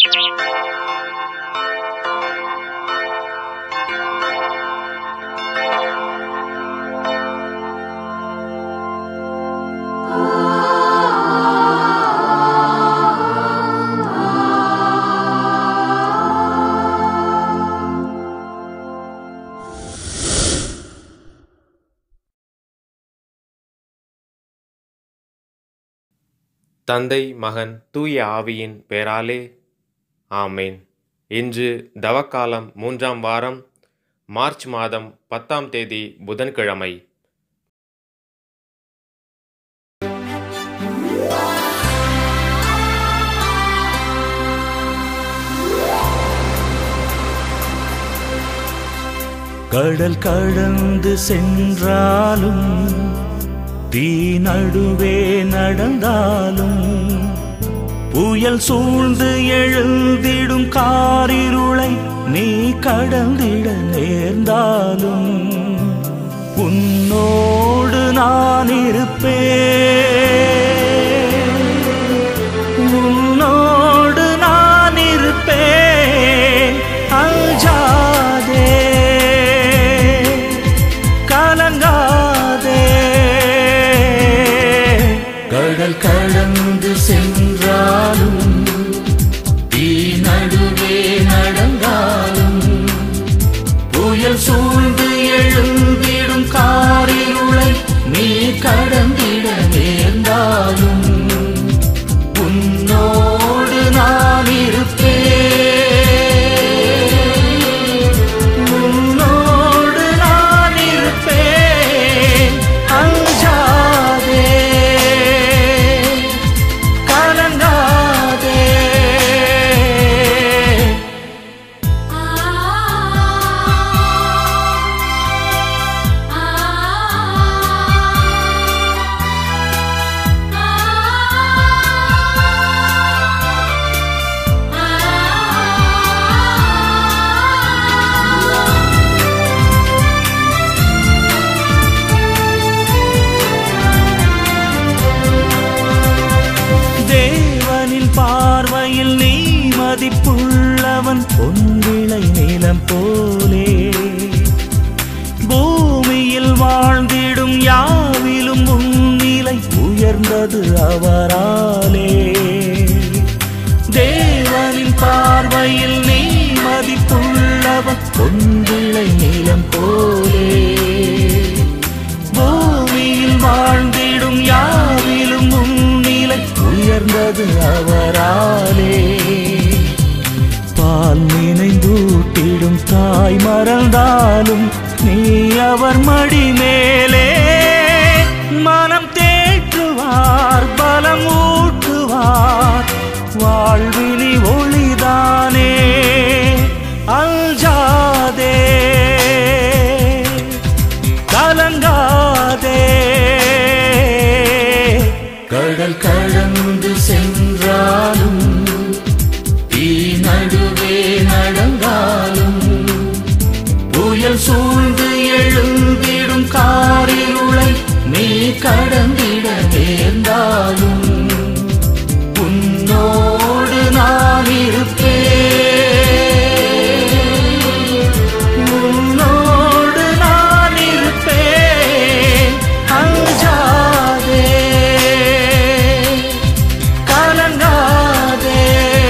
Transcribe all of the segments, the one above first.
தந்தை மகன் தூய ஆவியின் பெயராலே ஆமேன் இன்று தவக்காலம் மூன்றாம் வாரம் மார்ச் மாதம் பத்தாம் தேதி புதன்கிழமை கடல் கடந்து சென்றாலும் தீ நடுவே நடந்தாலும் புயல் சூழ்ந்து எழுந்திடும் காரிருளை நீ கடந்திட நேர்ந்தாலும் உன்னோடு நான் இருப்பேன் உன்னோடு நான் இருப்பேன் அஞ்சாதே கலங்காதே கடல் கடந்து சென்றாலும் தீ நடுவே நடந்தாலும் புயல் சூழ்ந்து எழுந்திடும் காரிருளை நீ கடந்திட நேர்ந்தாலும் உன்னோடு நான் இருப்பேன் உன்னோடு நான் இருப்பேன் அஞ்சாதே கலங்காதே தேவனின் பார்வையில் நீ மதிப்புள்ளவன் பொன்விளை நிலம் போலே பூமியில் வாழ்ந்திடும் யாவிலும் உன்னிலை உயர்ந்தது அவராலே தேவனின் பார்வையில் நீ மதிப்புள்ளவன் பொன்விளை நிலம் போலே பூமியில் வாழ்ந்திடும் யாவிலும் உன்னிலை உயர்ந்தது அவராலே பால் நினைந்தூட்டிடும் தாய் மறந்தாலும் நீ அவர் மடி மேலே மனம் தேற்றுவார் பலம் ஊட்டுவார் வாழ்வினி ஒளிதானே அல்ஜாதே கலங்காதே கடல் கடந்து சென்றாலும் தீ நடுவே நடந்தாலும் புயல் சூழ்ந்து எழுந்திடும் காரிருளை நீ கடந்திட நேர்ந்தாலும் உன்னோடு நான் இருப்பேன் உன்னோடு நான் இருப்பேன் அஞ்சாதே கலங்காதே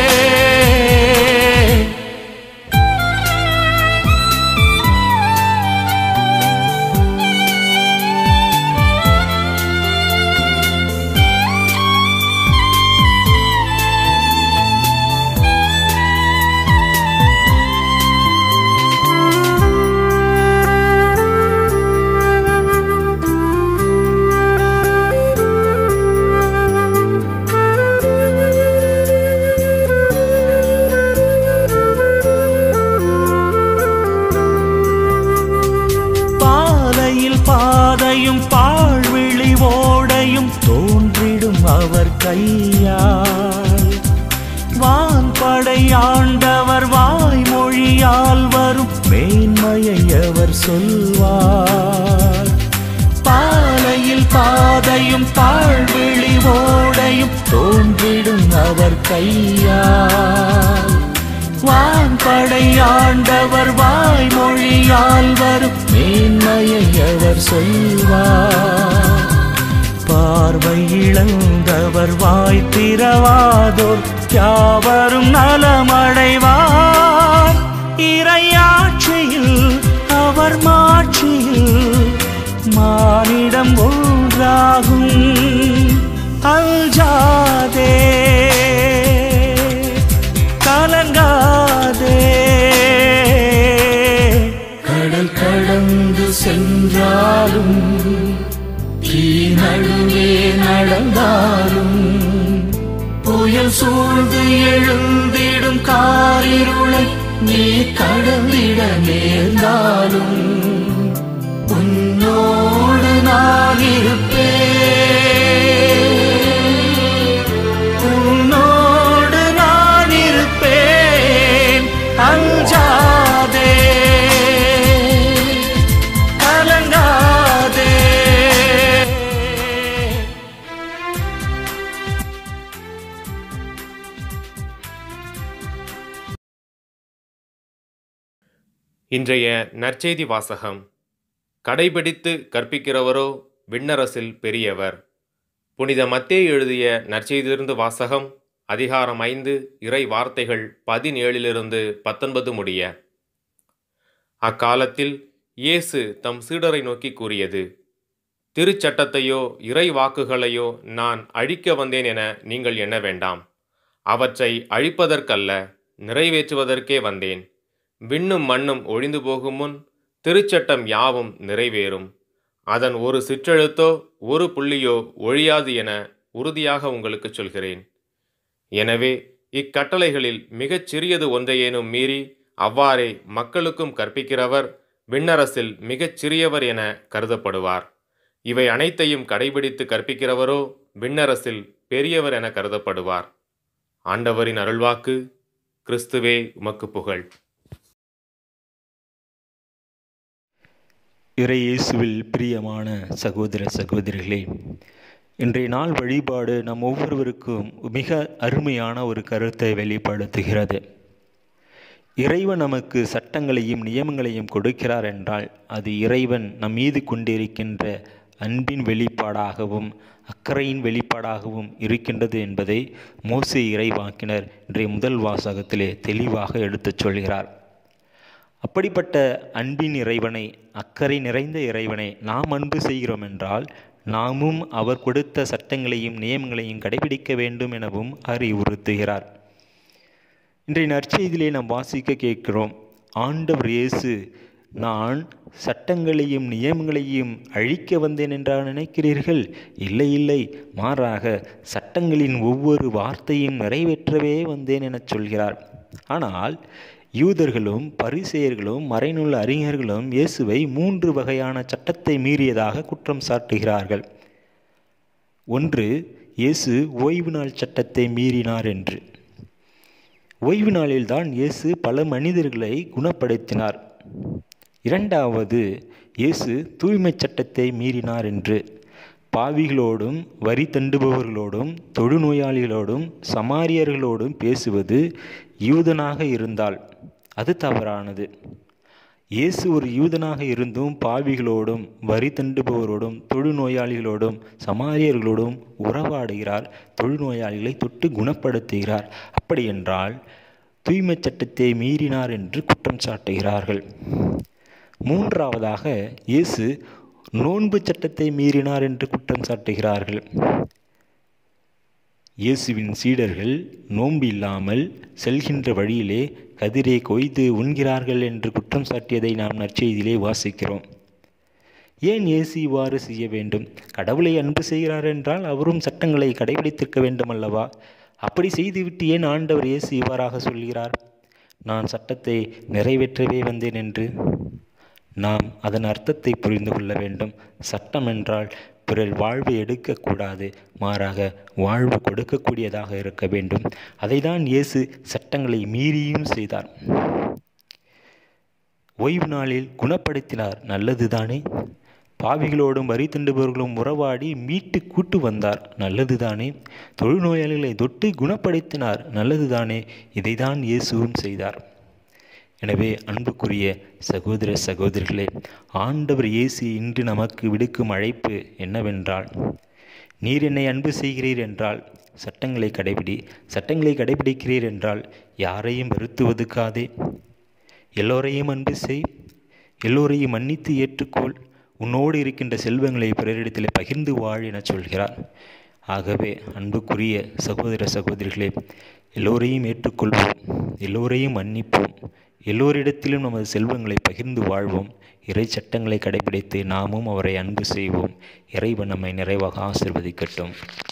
பாலையில் பாதையும் பாழ்விழி ஓடையும் தோன்றிடும் அவர் கையால் வான்படை ஆண்டவர் வாய்மொழியால் வரும் மேன்மையை அவர் சொல்வார் பாலையில் பாதையும் பாழ்விழி ஓடையும் தோன்றிடும் அவர் கையால் வான்படை ஆண்டவர் வாய்மொழியால் வரும் மேன்மையை அவர் சொல்வார் பார்வை இழந்தவர் வாய் திறவாதோர் யாவரும் நலமடைவார் இறையாட்சியில் அவர் மாட்சியில் மானிடம் ஒன்றாகும் அல்ஜாதே கலங்காதே கடல் கடந்து சென்றாலும் தீ நடுவே நடந்தாலும் புயல் சூழ்ந்து எழுந்திடும் காரிருளை நீ கடந்திட நேர்ந்தாலும் உன்னோடு நான் இருப்பேன் உன்னோடு நான் இருப்பேன் அஞ்சாதே கலங்காதே இன்றைய நற்செய்தி வாசகம் கடைபிடித்து கற்பிக்கிறவரோ விண்ணரசில் பெரியவர் புனித மத்தேயு எழுதிய நற்செய்தியிலிருந்து வாசகம் அதிகாரம் ஐந்து இறை வார்த்தைகள் பதினேழிலிருந்து பத்தொன்பது முடிய அக்காலத்தில் இயேசு தம் சீடரை நோக்கி கூறியது திருச்சட்டத்தையோ இறை வாக்குகளையோ நான் அழிக்க வந்தேன் என நீங்கள் எண்ண வேண்டாம் அவற்றை அழிப்பதற்கல்ல நிறைவேற்றுவதற்கே வந்தேன் விண்ணும் மண்ணும் ஒழிந்து போகும் முன் திருச்சட்டம் யாவும் நிறைவேறும் அதன் ஒரு சிற்றெழுத்தோ ஒரு புள்ளியோ ஒழியாது என உறுதியாக உங்களுக்கு சொல்கிறேன் எனவே இக்கட்டளைகளில் மிகச் சிறியது ஒன்றையேனும் மீறி அவ்வாறே மக்களுக்கும் கற்பிக்கிறவர் விண்ணரசில் மிகச் சிறியவர் என கருதப்படுவார் இவை அனைத்தையும் கடைபிடித்து கற்பிக்கிறவரோ விண்ணரசில் பெரியவர் என கருதப்படுவார் ஆண்டவரின் அருள்வாக்கு கிறிஸ்துவே உமக்கு புகழ் இறை இயேசுவில் பிரியமான சகோதர சகோதரிகளே இன்றைய நாள் வழிபாடு நம் ஒவ்வொருவருக்கும் மிக அருமையான ஒரு கருத்தை வெளிப்படுத்துகிறது இறைவன் நமக்கு சட்டங்களையும் நியமங்களையும் கொடுக்கிறார் என்றால் அது இறைவன் நம் மீது கொண்டிருக்கின்ற அன்பின் வெளிப்பாடாகவும் அக்கறையின் வெளிப்பாடாகவும் இருக்கின்றது என்பதை மோசே இறைவாக்கினர் இன்றைய முதல் வாசகத்திலே தெளிவாக எடுத்துச் சொல்கிறார் அப்படிப்பட்ட அன்பின் இறைவனை அக்கறை நிறைந்த இறைவனை நாம் அன்பு செய்கிறோம் என்றால் நாமும் அவர் கொடுத்த சட்டங்களையும் நியமங்களையும் கடைபிடிக்க வேண்டும் எனவும் அறிவுறுத்துகிறார் இன்றைய நற்செய்தியிலே நாம் வாசிக்க கேட்கிறோம் ஆண்டவர் இயேசு நான் சட்டங்களையும் நியமங்களையும் அழிக்க வந்தேன் என்றா நினைக்கிறீர்கள் இல்லை இல்லை மாறாக சட்டங்களின் ஒவ்வொரு வார்த்தையும் நிறைவேற்றவே வந்தேன் எனச் சொல்கிறார் ஆனால் யூதர்களும் பரிசெயர்களும் மறைநூல் அறிஞர்களும் இயேசுவை மூன்று வகையான சட்டத்தை மீறியதாக குற்றம் சாட்டுகிறார்கள் ஒன்று இயேசு ஓய்வு நாள் சட்டத்தை மீறினார் என்று ஓய்வு நாளில்தான் இயேசு பல மனிதர்களை குணப்படுத்தினார் இரண்டாவது இயேசு தூய்மை சட்டத்தை மீறினார் என்று பாவிகளோடும் வரி தண்டுபவர்களோடும் தொழுநோயாளிகளோடும் சமாரியர்களோடும் பேசுவது யூதனாக இருந்தால் அது தவறானது இயேசு ஒரு யூதனாக இருந்தும் பாவிகளோடும் வரி தண்டுபவரோடும் தொழுநோயாளிகளோடும் சமாரியர்களோடும் உறவாடுகிறார் தொழுநோயாளிகளை தொட்டு குணப்படுத்துகிறார் அப்படி என்றால் தூய்மை சட்டத்தை மீறினார் என்று குற்றம் சாட்டுகிறார்கள் மூன்றாவதாக இயேசு நோன்பு சட்டத்தை மீறினார் என்று குற்றம் சாட்டுகிறார்கள் இயேசுவின் சீடர்கள் நோன்பு இல்லாமல் செல்கின்ற வழியிலே கதிரை கொய்து உண்கிறார்கள் என்று குற்றம் சாட்டியதை நாம் நற்செய்தியிலே வாசிக்கிறோம் ஏன் இயேசு இவ்வாறு செய்ய வேண்டும் கடவுளை அன்பு செய்கிறார் என்றால் அவரும் சட்டங்களை கடைபிடித்திருக்க வேண்டும் அல்லவா அப்படி செய்துவிட்டு ஏன் ஆண்டவர் இயேசு இவ்வாறாக சொல்கிறார் நான் சட்டத்தை நிறைவேற்றவே வந்தேன் என்று நாம் அதன் அர்த்தத்தை புரிந்து கொள்ள வேண்டும் சட்டம் என்றால் பிறர் வாழ்வை எடுக்கக்கூடாது மாறாக வாழ்வு கொடுக்கக்கூடியதாக இருக்க வேண்டும் அதைதான் இயேசு சட்டங்களை மீறியும் செய்தார் ஓய்வு நாளில் குணப்படுத்தினார் நல்லதுதானே பாவிகளோடும் வரி திண்டுபவர்களும் உறவாடி மீட்டு கூட்டு வந்தார் நல்லதுதானே தொழுநோயாளிகளை தொட்டு குணப்படுத்தினார் நல்லதுதானே இதைதான் இயேசுவும் செய்தார் எனவே அன்புக்குரிய சகோதர சகோதரிகளே ஆண்டவர் இயேசு இன்று நமக்கு விடுக்கும் அழைப்பு என்னவென்றால் நீர் என்னை அன்பு செய்கிறீர் என்றால் சட்டங்களை கடைபிடி சட்டங்களை கடைபிடிக்கிறீர் என்றால் யாரையும் வெறுத்து ஒதுக்காதே எல்லோரையும் அன்பு செய் எல்லோரையும் மன்னித்து ஏற்றுக்கொள் உன்னோடு இருக்கின்ற செல்வங்களை பிறரிடத்தில் பகிர்ந்து வாழ் என சொல்கிறார் ஆகவே அன்புக்குரிய சகோதர சகோதரிகளே எல்லோரையும் ஏற்றுக்கொள்வோம் எல்லோரையும் மன்னிப்போம் எல்லோரிடத்திலும் நமது செல்வங்களை பகிர்ந்து வாழ்வோம் இறை சட்டங்களை கடைபிடித்து நாமும் அவரை அன்பு செய்வோம் இறைவன் நம்மை நிறைவாக ஆசிர்வதிக்கட்டும்